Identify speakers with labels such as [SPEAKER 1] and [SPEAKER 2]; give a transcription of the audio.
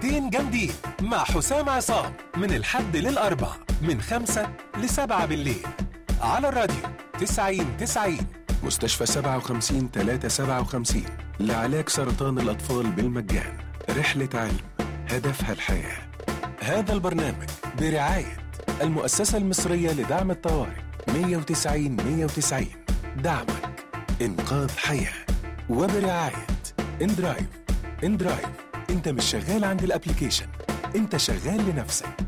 [SPEAKER 1] ساعتين جامدين مع حسام عصام من الحد للأربع من خمسة لسبعة بالليل على الراديو تسعين تسعين
[SPEAKER 2] مستشفى 57 357 لعلاج سرطان الأطفال بالمجان رحلة علم هدفها الحياة هذا البرنامج برعاية المؤسسة المصرية لدعم الطوارئ 190 190 دعمك إنقاذ حياة وبرعاية اندرايف اندرايف انت مش شغال عند الابليكيشن انت شغال لنفسك